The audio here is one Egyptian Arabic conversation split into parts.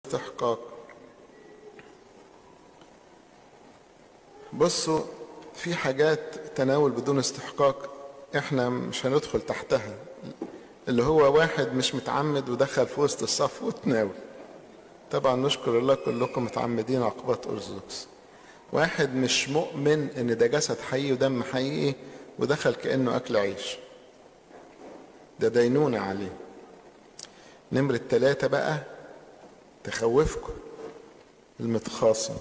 استحقاق بصوا في حاجات تناول بدون استحقاق احنا مش هندخل تحتها اللي هو واحد مش متعمد ودخل في وسط الصف وتناول طبعا نشكر الله كلكم متعمدين عقبات ارثوذكس واحد مش مؤمن ان ده جسد حقيقي ودم حقيقي ودخل كانه اكل عيش ده دينونة عليه نمرة ثلاثة بقى تخوفكم المتخاصم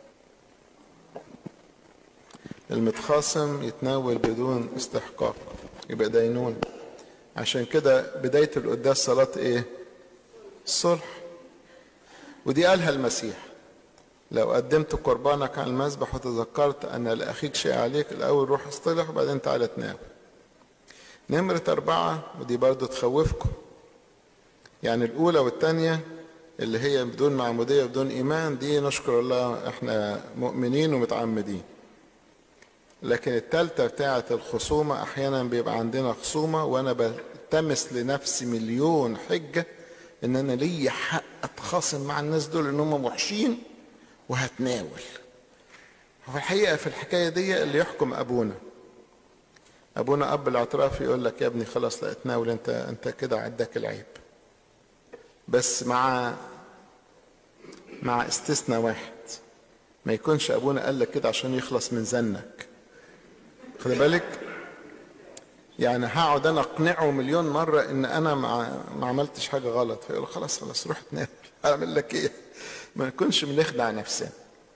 المتخاصم يتناول بدون استحقاق يبقى دينون عشان كده بداية القداس صلاة ايه الصلح ودي قالها المسيح لو قدمت قربانك على المذبح وتذكرت ان لاخيك شيء عليك الاول روح اصطلح وبعدين تعالى تناول نمرة أربعة ودي برضو تخوفكم يعني الأولى والثانية اللي هي بدون معمودية بدون إيمان دي نشكر الله احنا مؤمنين ومتعمدين لكن التالتة بتاعة الخصومة أحيانا بيبقى عندنا خصومة وأنا بلتمس لنفسي مليون حجة إن أنا ليا حق أتخاصم مع الناس دول إن هم وحشين وهتناول وفي الحقيقة في الحكاية دي اللي يحكم أبونا أبونا أب الاعتراف يقول لك يا ابني خلاص لا اتناول أنت أنت كده عندك العيب بس مع مع استثناء واحد ما يكونش ابونا قال لك كده عشان يخلص من زنك خد بالك يعني هقعد انا اقنعه مليون مره ان انا ما, ما عملتش حاجه غلط فيقول خلاص خلاص روح تنام اعمل لك ايه ما نكونش بنخدع نفسنا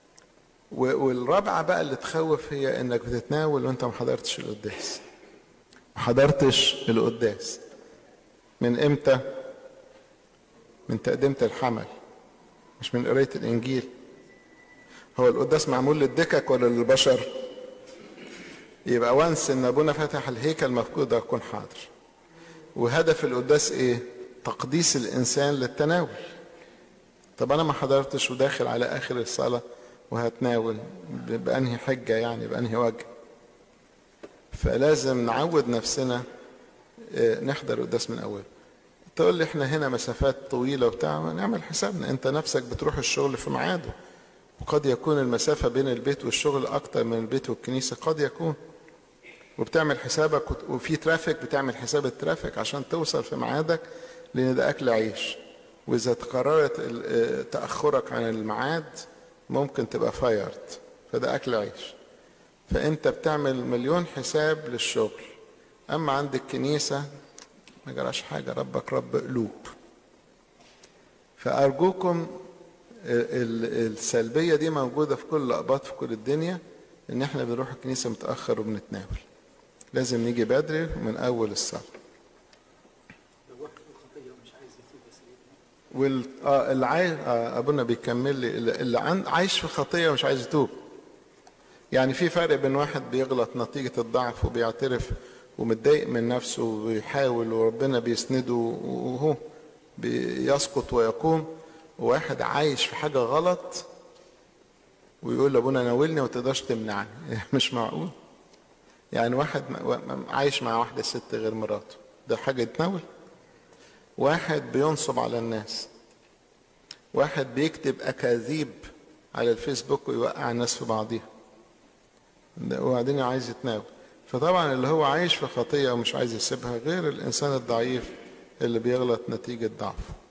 والرابعه بقى اللي تخوف هي انك بتتناول وانت ما حضرتش القداس ما حضرتش القداس من امتى من تقدمة الحمل مش من قراية الإنجيل هو القداس معمول للدكك ولا للبشر يبقى وانس ان ابونا فتح الهيكل المفقود اكون حاضر وهدف القداس ايه تقديس الانسان للتناول طب انا ما حضرتش وداخل على اخر الصلاه وهتناول بانهي حجه يعني بانهي وجه فلازم نعود نفسنا نحضر القداس من اوله تقول لي احنا هنا مسافات طويله وبتاع نعمل حسابنا انت نفسك بتروح الشغل في ميعاده وقد يكون المسافه بين البيت والشغل اكتر من البيت والكنيسه قد يكون وبتعمل حسابك وفي ترافيك بتعمل حساب الترافيك عشان توصل في ميعادك لان ده اكل عيش واذا تقررت تاخرك عن الميعاد ممكن تبقى فايرد فده اكل عيش فانت بتعمل مليون حساب للشغل اما عند الكنيسه ما جراش حاجة ربك رب قلوب فأرجوكم السلبية دي موجودة في كل الأقباط في كل الدنيا إن إحنا بنروح الكنيسة متأخر وبنتناول لازم نيجي بدري من أول الصلاة وال اه اللي عايش آه ابونا بيكمل لي اللي عند عايش في خطيه ومش عايز يتوب يعني في فرق بين واحد بيغلط نتيجه الضعف وبيعترف ومتضايق من نفسه ويحاول وربنا بيسنده وهو بيسقط ويقوم وواحد عايش في حاجة غلط ويقول لابونا ناولني وتقدرش تمنعني مش معقول يعني واحد عايش مع واحدة ست غير مراته ده حاجة يتناول واحد بينصب على الناس واحد بيكتب أكاذيب على الفيسبوك ويوقع الناس في بعضيها وبعدين عايز يتناول فطبعا اللي هو عايش في خطية ومش عايز يسيبها غير الإنسان الضعيف اللي بيغلط نتيجة ضعفه